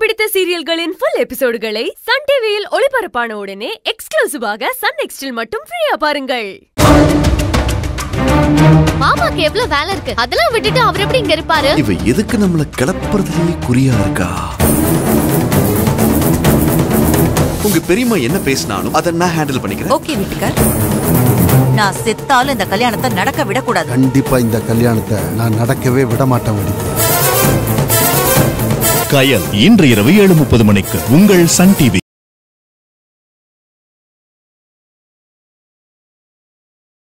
பிடித்த சீரியல்களின் full எபிசோடுகளை Sun டிவியில் ஒளிபரப்பான உடனே எக்ஸ்க்ளூசிவாக சன் நெக்ஸ்டில் மட்டும் ஃப்ரீயா பாருங்கள் மாமாக்கு எவ்வளவு வேலை இருக்கு அதெல்லாம் விட்டுட்டு அவர் எப்படி இங்க இருப்பாரு இவ எதுக்கு நம்மள கிளப்புறதுலயே குறியா இருக்கா உங்க பெரியம்மா என்ன பேசினாலும் அதை நான் ஹேண்டில் பண்ணிக்கிறேன் ஓகே வீட்டுக்கார் நான் செத்தாலும் இந்த கல்யாணத்தை நடக்க விடக்கூடாது கண்டிப்பா இந்த கல்யாணத்தை நான் நடக்கவே விட மாட்டேன் வடி கயல் இன்று இரவு ஏழு முப்பது மணிக்கு உங்கள் சன் டிவி